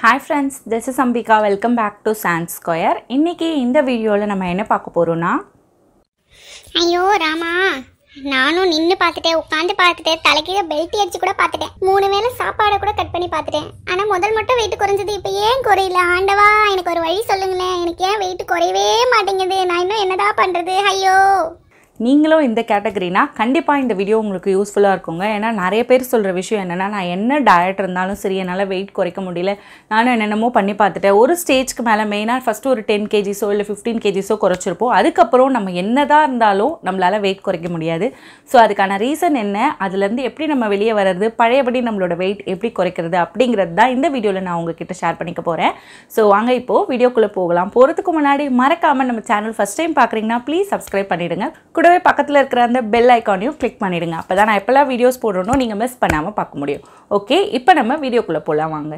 hi friends this is Ambika welcome back to sand square இன்றைக்கி இந்த வீடியோவில் நம்ம என்ன பார்க்க போகிறோன்னா ஐயோ ராமா நானும் நின்று பார்த்துட்டேன் உட்காந்து பார்த்துட்டேன் தலைக்கீழ பெல்ட் அடிச்சு கூட பார்த்துட்டேன் மூணு வேளை சாப்பாடை கூட கட் பண்ணி பார்த்துட்டேன் ஆனால் முதல் மட்டும் வெயிட் குறைஞ்சது இப்போ ஏன் குறையல ஆண்டவா எனக்கு ஒரு வழி சொல்லுங்களேன் எனக்கு ஏன் வெயிட் குறையவே மாட்டேங்குது நான் இன்னும் என்னடா பண்ணுறது ஐயோ நீங்களும் இந்த கேட்டகரினா கண்டிப்பாக இந்த வீடியோ உங்களுக்கு யூஸ்ஃபுல்லாக இருக்குங்க ஏன்னா நிறைய பேர் சொல்கிற விஷயம் என்னென்னா நான் என்ன டயட் இருந்தாலும் சரி என்னால் வெயிட் குறைக்க முடியல நானும் என்னென்னமோ பண்ணி பார்த்துட்டேன் ஒரு ஸ்டேஜ்க்கு மேலே மெயினாக ஃபஸ்ட்டு ஒரு டென் கேஜிஸோ இல்லை ஃபிஃப்டீன் கேஜிஸோ குறைச்சிருப்போம் அதுக்கப்புறம் நம்ம என்னதான் இருந்தாலும் நம்மளால் வெயிட் குறைக்க முடியாது ஸோ அதுக்கான ரீசன் என்ன அதுலேருந்து எப்படி நம்ம வெளியே வர்றது பழையபடி நம்மளோட வெயிட் எப்படி குறைக்கிறது அப்படிங்கிறது தான் இந்த வீடியோவில் நான் உங்ககிட்ட ஷேர் பண்ணிக்க போகிறேன் ஸோ வாங்க இப்போது வீடியோக்குள்ளே போகலாம் போகிறதுக்கு முன்னாடி மறக்காமல் நம்ம சேனல் ஃபஸ்ட் டைம் பார்க்குறீங்கன்னா ப்ளீஸ் சப்ஸ்கிரைப் பண்ணிவிடுங்க கூடவே பக்கத்தில் இருக்கிற அந்த பெல் ஐக்கானையும் கிளிக் பண்ணிவிடுங்க அப்போ தான் நான் எப்போல்லாம் வீடியோஸ் போடுறனோ நீங்கள் மிஸ் பண்ணாமல் பார்க்க முடியும் ஓகே இப்போ நம்ம வீடியோக்குள்ளே போகலாம் வாங்க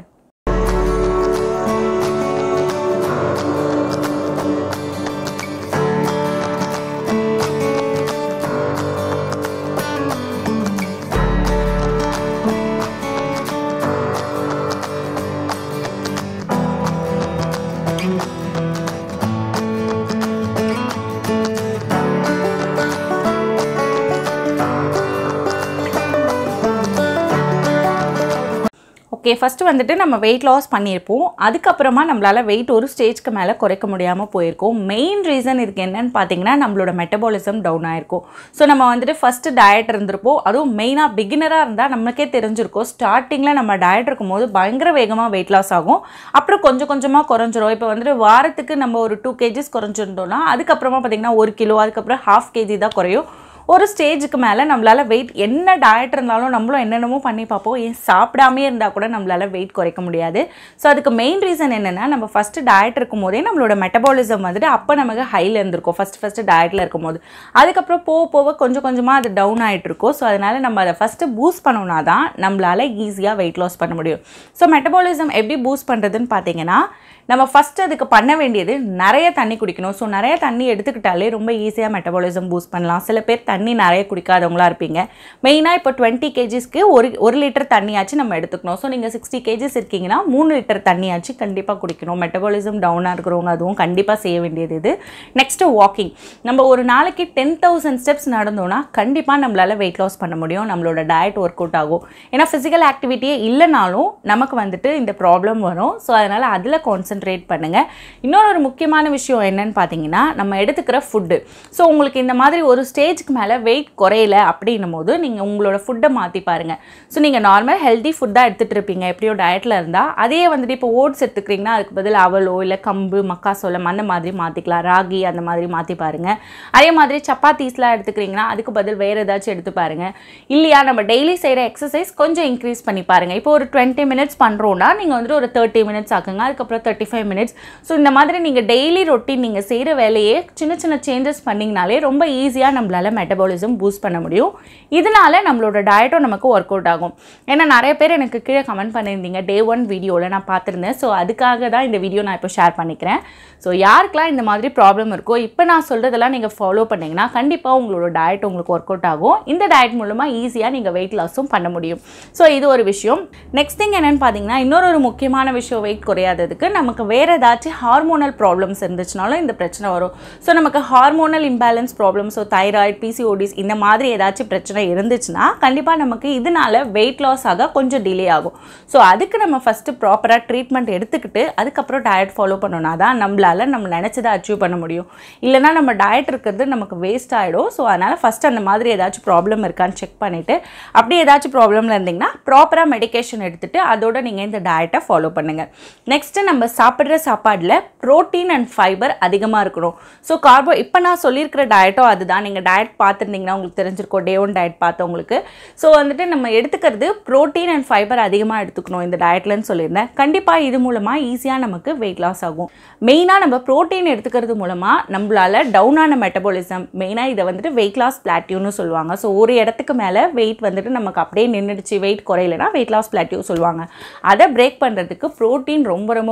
ஓகே ஃபஸ்ட்டு வந்துட்டு நம்ம வெயிட் லாஸ் பண்ணியிருப்போம் அதுக்கப்புறமா நம்மளால் வெயிட் ஒரு ஸ்டேஜ்க்கு மேலே குறைக்க முடியாமல் போயிருக்கோம் மெயின் ரீசன் இதுக்கு என்னன்னு பார்த்தீங்கன்னா நம்மளோட மெட்டபாலிசம் டவுன் ஆயிருக்கும் ஸோ நம்ம வந்துட்டு ஃபஸ்ட்டு டயட் இருந்திருப்போம் அதுவும் மெயினாக பிகினராக இருந்தால் நம்மளுக்கே தெரிஞ்சிருக்கும் ஸ்டார்டிங்கில் நம்ம டயட் இருக்கும்போது பயங்கர வேகமாக வெயிட் லாஸ் ஆகும் அப்புறம் கொஞ்சம் கொஞ்சமாக குறைஞ்சிரும் இப்போ வந்துட்டு வாரத்துக்கு நம்ம ஒரு டூ கேஜிஸ் குறைஞ்சிருந்தோம்னா அதுக்கப்புறமா பார்த்தீங்கன்னா ஒரு கிலோ அதுக்கப்புறம் ஹாஃப் கேஜி தான் குறையும் ஒரு ஸ்டேஜுக்கு மேலே நம்மளால் வெயிட் என்ன டயட் இருந்தாலும் நம்மளும் என்னென்னமோ பண்ணி பார்ப்போம் ஏன் சாப்பிடாமே இருந்தால் கூட நம்மளால் வெயிட் குறைக்க முடியாது ஸோ அதுக்கு மெயின் ரீசன் என்னென்னா நம்ம ஃபஸ்ட்டு டயட் இருக்கும் போதே நம்மளோட மெட்டபாலிசம் வந்துட்டு அப்போ நமக்கு ஹையில் இருந்திருக்கும் ஃபஸ்ட்டு ஃபஸ்ட்டு டயட்டில் இருக்கும் போது அதுக்கப்புறம் போக போக கொஞ்சம் கொஞ்சமாக அது டவுன் ஆகிட்டு இருக்கும் ஸோ அதனால் நம்ம அதை ஃபஸ்ட்டு பூஸ்ட் பண்ணோன்னா தான் நம்மளால் ஈஸியாக வெயிட் லாஸ் பண்ண முடியும் ஸோ மெட்டபாலிசம் எப்படி பூஸ்ட் பண்ணுறதுன்னு பார்த்தீங்கன்னா நம்ம ஃபஸ்ட்டு அதுக்கு பண்ண வேண்டியது நிறைய தண்ணி குடிக்கணும் ஸோ நிறைய தண்ணி எடுத்துக்கிட்டாலே ரொம்ப ஈஸியாக மெட்டபாலிசம் பூஸ்ட் பண்ணலாம் சில பேர் தண்ணி நிறைய குடிக்காதவங்களா இருப்பீங்க மெயினாக இப்போ டுவெண்ட்டி கேஜிஸ்க்கு ஒரு ஒரு லிட்டர் தண்ணியாச்சும் நம்ம எடுத்துக்கணும் ஸோ நீங்கள் சிக்ஸ்டி கேஜிஸ் இருக்கீங்கன்னா மூணு லிட்டர் தண்ணியாச்சு கண்டிப்பாக குடிக்கணும் மெட்டபாலிசம் டவுனாக இருக்கிறவங்க அதுவும் கண்டிப்பாக செய்ய வேண்டியது இது நெக்ஸ்ட்டு வாக்கிங் நம்ம ஒரு நாளைக்கு டென் தௌசண்ட் ஸ்டெப்ஸ் நடந்தோம்னா கண்டிப்பாக நம்மளால் வெயிட் லாஸ் பண்ண முடியும் நம்மளோட டயட் ஒர்க் அவுட் ஆகும் ஏன்னா ஃபிசிக்கல் ஆக்டிவிட்டியே இல்லைனாலும் நமக்கு வந்துட்டு இந்த ப்ராப்ளம் வரும் ஸோ அதனால் அதில் கான்சென்ட்ரேட் பண்ணுங்கள் இன்னொரு ஒரு முக்கியமான விஷயம் என்னன்னு பார்த்தீங்கன்னா நம்ம எடுத்துக்கிற ஃபுட்டு ஸோ உங்களுக்கு இந்த மாதிரி ஒரு ஸ்டேஜ்க்கு மேலே வெயிட் குறையல அப்படின்னும் போது நீங்கள் உங்களோட ஃபுட்டை மாற்றி பாருங்கள் ஸோ நீங்கள் நார்மல் ஹெல்தி ஃபுட் தான் எடுத்துகிட்டு இருப்பீங்க எப்படியோ டயட்டில் இருந்தால் அதே வந்துட்டு இப்போ ஓட்ஸ் எடுத்துக்கிறீங்கன்னா அதுக்கு பதில் அவலோ இல்லை கம்பு மக்காசோளம் அந்த மாதிரி மாற்றிக்கலாம் ராகி அந்த மாதிரி மாற்றி பாருங்கள் அதே மாதிரி சப்பாத்தீஸ்லாம் எடுத்துக்கிறீங்கன்னா அதுக்கு பதில் வேறு ஏதாச்சும் எடுத்து பாருங்கள் இல்லையா நம்ம டெய்லி செய்கிற எக்ஸசைஸ் கொஞ்சம் இன்க்ரீஸ் பண்ணி பாருங்கள் இப்போ ஒரு டுவெண்ட்டி மினிட்ஸ் பண்ணுறோன்னா நீங்கள் வந்துட்டு ஒரு தேர்ட்டி மினிட்ஸ் ஆக்குங்க அதுக்கப்புறம் தேர்ட்டி ஃபைவ் மினிட்ஸ் ஸோ இந்த மாதிரி நீங்கள் டெய்லி ரொட்டீன் நீங்கள் செய்கிற வேலையே சின்ன சின்ன சேஞ்சஸ் பண்ணிங்கனாலே ரொம்ப ஈஸியாக நம்மளால் மெட்டபாலிசம் பூஸ்ட் பண்ண முடியும் இதனால நம்மளோட டயட்டும் நமக்கு ஒர்க் அவுட் ஆகும் ஏன்னா நிறைய பேர் எனக்கு கீழே கமெண்ட் பண்ணியிருந்தீங்க டே ஒன் வீடியோவில் நான் பார்த்துருந்தேன் ஸோ அதுக்காக தான் இந்த வீடியோ நான் இப்போ ஷேர் பண்ணிக்கிறேன் ஸோ யாருக்கெல்லாம் இந்த மாதிரி ப்ராப்ளம் இருக்கோ இப்போ நான் சொல்கிறதெல்லாம் நீங்கள் ஃபாலோ பண்ணிங்கன்னா கண்டிப்பாக உங்களோட டயட் உங்களுக்கு ஒர்க் அவுட் ஆகும் இந்த டயட் மூலமாக ஈஸியாக நீங்கள் வெயிட் லாஸும் பண்ண முடியும் ஸோ இது ஒரு விஷயம் நெக்ஸ்ட் திங் என்னென்னு பார்த்தீங்கன்னா இன்னொரு ஒரு முக்கியமான விஷயம் வெயிட் குறையாததுக்கு நமக்கு வேறு ஏதாச்சும் ஹார்மோனல் ப்ராப்ளம்ஸ் இருந்துச்சுனாலும் இந்த பிரச்சனை வரும் ஸோ நமக்கு hormonal imbalance problem so thyroid PCODs இந்த மாதிரி ஏதாச்சும் பிரச்சனை இருந்துச்சுன்னா கண்டிப்பாக நமக்கு இதனால வெயிட் லாஸ் ஆக கொஞ்சம் டிலே ஆகும் ஸோ அதுக்கு நம்ம ஃபஸ்ட்டு ப்ராப்பராக ட்ரீட்மெண்ட் எடுத்துக்கிட்டு அதுக்கப்புறம் டயட் ஃபாலோ பண்ணோன்னா தான் நம்மளால் நம்ம நினச்சதை அச்சீவ் பண்ண முடியும் இல்லைனா நம்ம டயட் இருக்கிறது நமக்கு வேஸ்ட் ஆகிடும் ஸோ அதனால் ஃபஸ்ட் அந்த மாதிரி ஏதாச்சும் ப்ராப்ளம் இருக்கான்னு செக் பண்ணிவிட்டு அப்படி ஏதாச்சும் ப்ராப்ளமில் இருந்தீங்கன்னா ப்ராப்பராக மெடிகேஷன் எடுத்துகிட்டு அதோட நீங்கள் இந்த டயட்டை ஃபாலோ பண்ணுங்கள் நெக்ஸ்ட்டு நம்ம சாப்பிட்ற சாப்பாடில் ப்ரோட்டீன் அண்ட் ஃபைபர் அதிகமாக இருக்கணும் ஸோ கார்போ இப்போ நான் சொல்லியிருக்கிற டயட்டோ அதுதான் நீங்கள் டயட் பார்த்துருந்தீங்கன்னா உங்களுக்கு தெரிஞ்சிருக்கோம் டே ஒன் டயட் பார்த்தவங்களுக்கு ஸோ வந்துட்டு நம்ம எடுத்துக்கிறது ப்ரோட்டீன் அண்ட் ஃபைபர் அதிகமாக எடுத்துக்கணும் இந்த டயட்லன்னு சொல்லியிருந்தேன் கண்டிப்பாக இது மூலமாக ஈஸியாக நமக்கு வெயிட் லாஸ் ஆகும் மெயினாக நம்ம ப்ரோட்டீன் எடுத்துக்கிறது மூலமாக நம்மளால் டவுனான மெட்டபாலிசம் மெயினாக இதை வந்துட்டு வெயிட் லாஸ் பிளாட்டியூன்னு சொல்லுவாங்க ஸோ ஒரு இடத்துக்கு மேலே வெயிட் வந்துட்டு நமக்கு அப்படியே நின்றுடுச்சு வெயிட் குறையலனா வெயிட் லாஸ் பிளாட்டியூ சொல்லுவாங்க அதை பிரேக் பண்ணுறதுக்கு ப்ரோட்டீன் ரொம்ப ரொம்ப முக்கியம்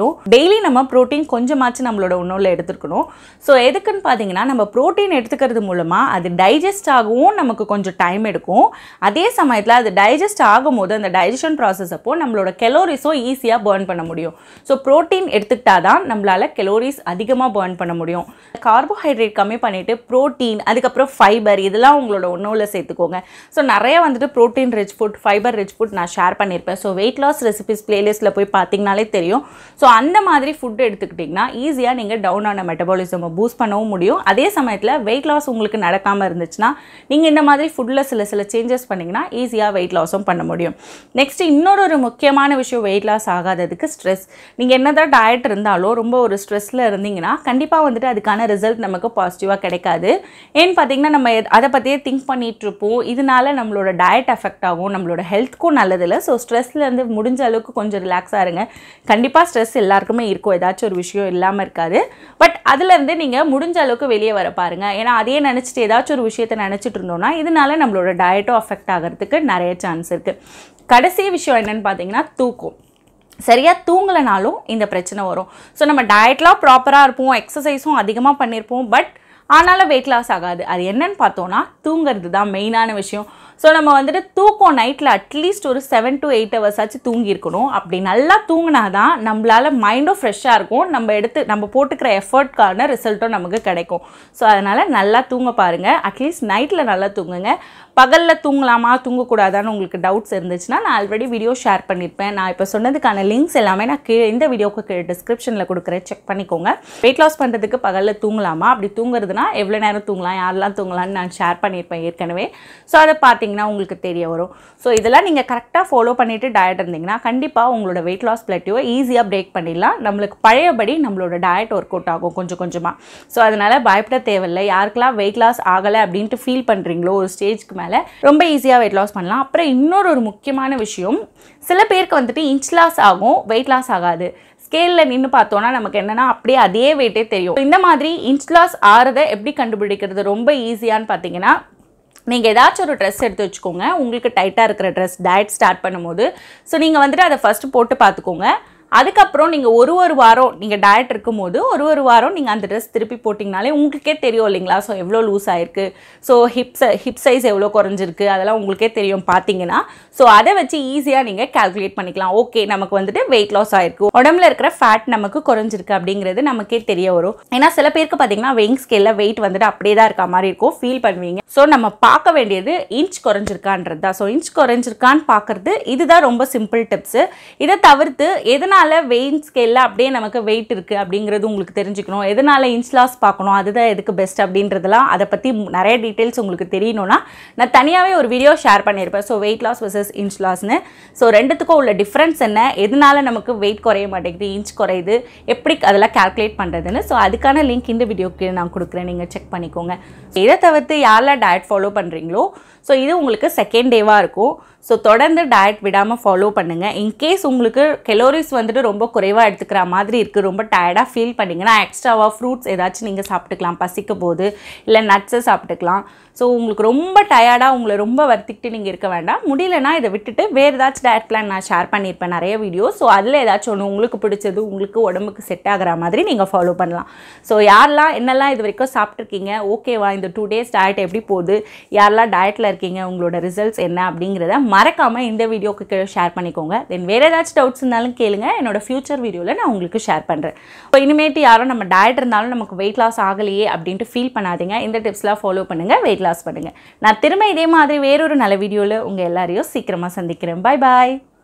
போயிடும் டெய்லி நம்ம ப்ரோட்டீன் கொஞ்சமாச்சும் நம்மளோட உணவில் எடுத்துக்கணும் ஸோ எதுக்குன்னு பார்த்தீங்கன்னா நம்ம ப்ரோட்டீன் எடுத்துக்கிறது மூலமாக அது டைஜஸ்ட் ஆகவும் நமக்கு கொஞ்சம் டைம் எடுக்கும் அதே சமயத்தில் அது டைஜஸ்ட் ஆகும்போது அந்த டைஜஷன் ப்ராசஸ் அப்போ நம்மளோட கெலோரிஸும் ஈஸியாக பேர்ன் பண்ண முடியும் ஸோ ப்ரோட்டீன் எடுத்துக்கிட்டா தான் நம்மளால் கெலோரிஸ் அதிகமாக பேர்ன் பண்ண முடியும் கார்போஹைட்ரேட் கம்மி பண்ணிவிட்டு ப்ரோட்டீன் அதுக்கப்புறம் ஃபைபர் இதெல்லாம் உங்களோட உணவில் சேர்த்துக்கோங்க ஸோ நிறைய வந்துட்டு protein rich food fibre rich food நான் ஷேர் பண்ணியிருப்பேன் ஸோ வெயிட் லாஸ் ரெசிபிஸ் பிளேலிஸ்ட்டில் போய் பார்த்தீங்கனாலே தெரியும் ஸோ அந்த மாதிரி ஃபுட் எடுத்துக்கிட்டிங்கன்னா ஈஸியாக நீங்கள் டவுன் ஆன மெட்டபாலிசமை பூஸ்ட் பண்ணவும் முடியும் அதே சமயத்தில் வெயிட் லாஸ் உங்களுக்கு நடக்காமல் இருந்துச்சுன்னா நீங்கள் இந்த மாதிரி ஃபுட்டில் சில சில சேஞ்சஸ் பண்ணிங்கன்னா ஈஸியாக வெயிட் லாஸும் பண்ண முடியும் நெக்ஸ்ட் இன்னொரு ஒரு முக்கியமான விஷயம் வெயிட் லாஸ் ஆகாததுக்கு ஸ்ட்ரெஸ் நீங்கள் என்னதான் டயட் இருந்தாலும் ரொம்ப ஒரு ஸ்ட்ரெஸ்ஸில் இருந்தீங்கன்னா கண்டிப்பாக வந்துட்டு அதுக்கான ரிசல்ட் நமக்கு பாசிட்டிவாக கிடைக்காது ஏன்னு பார்த்தீங்கன்னா நம்ம எத்- அதை பற்றியே திங்க் பண்ணிட்டு இருப்போம் இதனால நம்மளோட டயட் எஃபெக்ட் ஆகும் நம்மளோட ஹெல்த்துக்கும் நல்லதில்லை ஸோ ஸ்ட்ரெஸ்லேருந்து முடிஞ்ச அளவுக்கு கொஞ்சம் ரிலாக்ஸாக இருங்க கண்டிப்பாக ஸ்ட்ரெஸ் எல்லாருக்குமே இருக்கும் ஏதாச்சும் ஒரு விஷயம் இல்லாமல் இருக்காது பட் அதுலேருந்து நீங்கள் முடிஞ்ச அளவுக்கு வெளியே வர பாருங்க ஏன்னா அதையே நினச்சிட்டு ஏதாச்சும் ஒரு விஷயத்தை நினச்சிட்டு இருந்தோம்னா இதனால நம்மளோட டயட்டும் அஃபெக்ட் ஆகிறதுக்கு நிறைய சான்ஸ் இருக்குது கடைசி விஷயம் என்னன்னு பார்த்தீங்கன்னா தூக்கம் சரியாக தூங்கலைனாலும் இந்த பிரச்சனை வரும் ஸோ நம்ம டயட்லாம் ப்ராப்பராக இருப்போம் எக்ஸசைஸும் அதிகமாக பண்ணியிருப்போம் பட் ஆனாலும் வெயிட் லாஸ் ஆகாது அது என்னன்னு பார்த்தோன்னா தூங்குறது தான் மெயினான விஷயம் ஸோ நம்ம வந்துட்டு தூக்கம் நைட்டில் அட்லீஸ்ட் ஒரு செவன் to எயிட் ஹவர்ஸ் ஆச்சு தூங்கியிருக்கணும் அப்படி நல்லா தூங்கினா தான் நம்மளால மைண்டும் ஃப்ரெஷ்ஷாக இருக்கும் நம்ம எடுத்து நம்ம போட்டுக்கிற எஃபர்ட்கான ரிசல்ட்டும் நமக்கு கிடைக்கும் ஸோ அதனால் நல்லா தூங்க பாருங்கள் அட்லீஸ்ட் நைட்டில் நல்லா தூங்குங்க பகலில் தூங்கலாமா தூங்கக்கூடாதான்னு உங்களுக்கு டவுட்ஸ் இருந்துச்சுன்னா நான் ஆல்ரெடி வீடியோ ஷேர் பண்ணியிருப்பேன் நான் இப்போ சொன்னதுக்கான லிங்க்ஸ் எல்லாமே நான் கீழே இந்த வீடியோக்கு கீழே டிஸ்கிரிப்ஷனில் கொடுக்குறேன் செக் பண்ணிக்கோங்க வெயிட் லாஸ் பண்ணுறதுக்கு பகலில் தூங்கலாமா அப்படி தூங்குறதுனா எவ்வளோ நேரம் தூங்கலாம் யாரெல்லாம் தூங்கலாம்னு நான் ஷேர் பண்ணியிருப்பேன் ஏற்கனவே ஸோ அதை பார்த்தீங்கன்னா உங்களுக்கு தெரிய வரும் ஸோ இதெல்லாம் நீங்கள் கரெக்டாக ஃபாலோ பண்ணிவிட்டு டயட் இருந்தீங்கன்னா கண்டிப்பாக உங்களோட வெயிட் லாஸ் பிளட்டியோ ஈஸியாக பிரேக் பண்ணிடலாம் நம்மளுக்கு பழையபடி நம்மளோட டயட் ஒர்க் அவுட் ஆகும் கொஞ்சம் கொஞ்சமாக ஸோ அதனால் பயப்பட தேவையில்லை யாருக்கெல்லாம் வெயிட் லாஸ் ஆகலை அப்படின்ட்டு ஃபீல் பண்ணுறீங்களோ ஒரு ஸ்டேஜ்க்கு மேலே ரொம்ப ஈஸியாக வெயிட் லாஸ் பண்ணலாம் அப்புறம் இன்னொரு ஒரு முக்கியமான விஷயம் சில பேருக்கு வந்துட்டு இன்ச் லாஸ் ஆகும் வெயிட் லாஸ் ஆகாது ஸ்கேலில் நின்று பார்த்தோன்னா நமக்கு என்னன்னா அப்படியே அதே வெயிட்டே தெரியும் இந்த மாதிரி இன்ச் லாஸ் ஆறதை எப்படி கண்டுபிடிக்கிறது ரொம்ப ஈஸியான்னு பார்த்தீங்கன்னா நீங்கள் ஏதாச்சும் ஒரு ட்ரெஸ் எடுத்து வச்சுக்கோங்க உங்களுக்கு டைட்டாக இருக்கிற ட்ரெஸ் டயட் ஸ்டார்ட் பண்ணும்போது ஸோ நீங்கள் வந்துட்டு அதை ஃபஸ்ட்டு போட்டு பார்த்துக்கோங்க அதுக்கப்புறம் நீங்கள் ஒரு ஒரு வாரம் நீங்கள் டயட் இருக்கும்போது ஒரு ஒரு வாரம் நீங்கள் அந்த ட்ரெஸ் திருப்பி போட்டிங்கனாலே உங்களுக்கே தெரியும் இல்லைங்களா ஸோ எவ்வளோ லூஸ் ஆயிருக்கு ஸோ ஹிப் ஹிப் சைஸ் எவ்வளோ குறைஞ்சிருக்கு அதெல்லாம் உங்களுக்கே தெரியும் பார்த்தீங்கன்னா ஸோ அதை வச்சு ஈஸியாக நீங்கள் கால்குலேட் பண்ணிக்கலாம் ஓகே நமக்கு வந்துட்டு வெயிட் லாஸ் ஆயிருக்கு உடம்புல இருக்கிற ஃபேட் நமக்கு குறைஞ்சிருக்கு அப்படிங்கிறது நமக்கே தெரிய வரும் ஏன்னா சில பேருக்கு பார்த்தீங்கன்னா வெயிங் ஸ்கேலில் வெயிட் வந்துட்டு அப்படியே தான் இருக்க மாதிரி இருக்கும் ஃபீல் பண்ணுவீங்க ஸோ நம்ம பார்க்க வேண்டியது இன்ச் குறைஞ்சிருக்கான்றது தான் ஸோ இன்ச் குறைஞ்சிருக்கான்னு பார்க்கறது இதுதான் ரொம்ப சிம்பிள் டிப்ஸு இதை தவிர்த்து எதனால வெயிட் ஸ்கேலில் அப்படியே நமக்கு வெயிட் இருக்குது அப்படிங்கிறது உங்களுக்கு தெரிஞ்சுக்கணும் எதனால இன்ச் லாஸ் பார்க்கணும் அதுதான் எதுக்கு பெஸ்ட் அப்படின்றதெல்லாம் அதை பற்றி நிறைய டீட்டெயில்ஸ் உங்களுக்கு தெரியணும்னா நான் தனியாகவே ஒரு வீடியோ ஷேர் பண்ணியிருப்பேன் so weight loss vs inch லாஸ்னு ஸோ ரெண்டுத்துக்கும் உள்ள டிஃப்ரென்ஸ் என்ன எதனால நமக்கு வெயிட் குறைய மாட்டேங்குது இன்ச் குறையுது எப்படி அதெல்லாம் கால்குலேட் பண்ணுறதுன்னு ஸோ அதுக்கான லிங்க் இந்த வீடியோக்கு நான் கொடுக்குறேன் நீங்கள் செக் பண்ணிக்கோங்க இதை தவிர்த்து யாரெல்லாம் டயட் ஃபாலோ பண்ணுறீங்களோ ஸோ இது உங்களுக்கு செகண்ட் டேவாக இருக்கும் ஸோ தொடர்ந்து டயட் விடாமல் ஃபாலோ பண்ணுங்கள் இன்கேஸ் உங்களுக்கு கெலோரிஸ் வந்துட்டு ரொம்ப குறைவாக எடுத்துக்கிற மாதிரி இருக்குது ரொம்ப டயர்டாக ஃபீல் பண்ணிங்கன்னா எக்ஸ்ட்ராவாக ஃப்ரூட்ஸ் ஏதாச்சும் நீங்கள் சாப்பிட்டுக்கலாம் பசிக்க போது இல்லை நட்ஸை சாப்பிட்டுக்கலாம் ஸோ உங்களுக்கு ரொம்ப டயர்டாக உங்களை ரொம்ப வருத்திக்கிட்டு நீங்கள் இருக்க வேண்டாம் முடியலன்னா இதை விட்டுட்டு வேறு ஏதாச்சும் டயட் பிளான் நான் ஷேர் பண்ணியிருப்பேன் நிறைய வீடியோ ஸோ அதில் ஏதாச்சும் ஒன்று உங்களுக்கு பிடிச்சது உங்களுக்கு உடம்புக்கு செட் ஆகிற மாதிரி நீங்கள் ஃபாலோ பண்ணலாம் ஸோ யாரெல்லாம் என்னெல்லாம் இது வரைக்கும் சாப்பிட்ருக்கீங்க ஓகேவா இந்த டூ டேஸ் டயட் எப்படி போகுது யாரெல்லாம் டயட்டில் இருக்கீங்க உங்களோட ரிசல்ட்ஸ் என்ன அப்படிங்கிறத மறக்காமல் இந்த வீடியோக்கு கீழே ஷேர் பண்ணிக்கோங்க தென் வேறு ஏதாச்சும் டவுட்ஸ் இருந்தாலும் கேளுங்க என்னோட ஃபியூச்சர் வீடியோவில் நான் உங்களுக்கு ஷேர் பண்ணுறேன் இப்போ இனிமேட்டு யாரும் நம்ம டயட் இருந்தாலும் நமக்கு வெயிட் லாஸ் ஆகலையே அப்படின்ட்டு ஃபீல் பண்ணாதீங்க இந்த டிப்ஸ்லாம் ஃபாலோ பண்ணுங்கள் வெயிட் லாஸ் பண்ணுங்கள் நான் திரும்ப இதே மாதிரி வேறொரு நல்ல வீடியோவில் உங்கள் எல்லாரையும் சீக்கிரமாக சந்திக்கிறேன் பாய் பாய்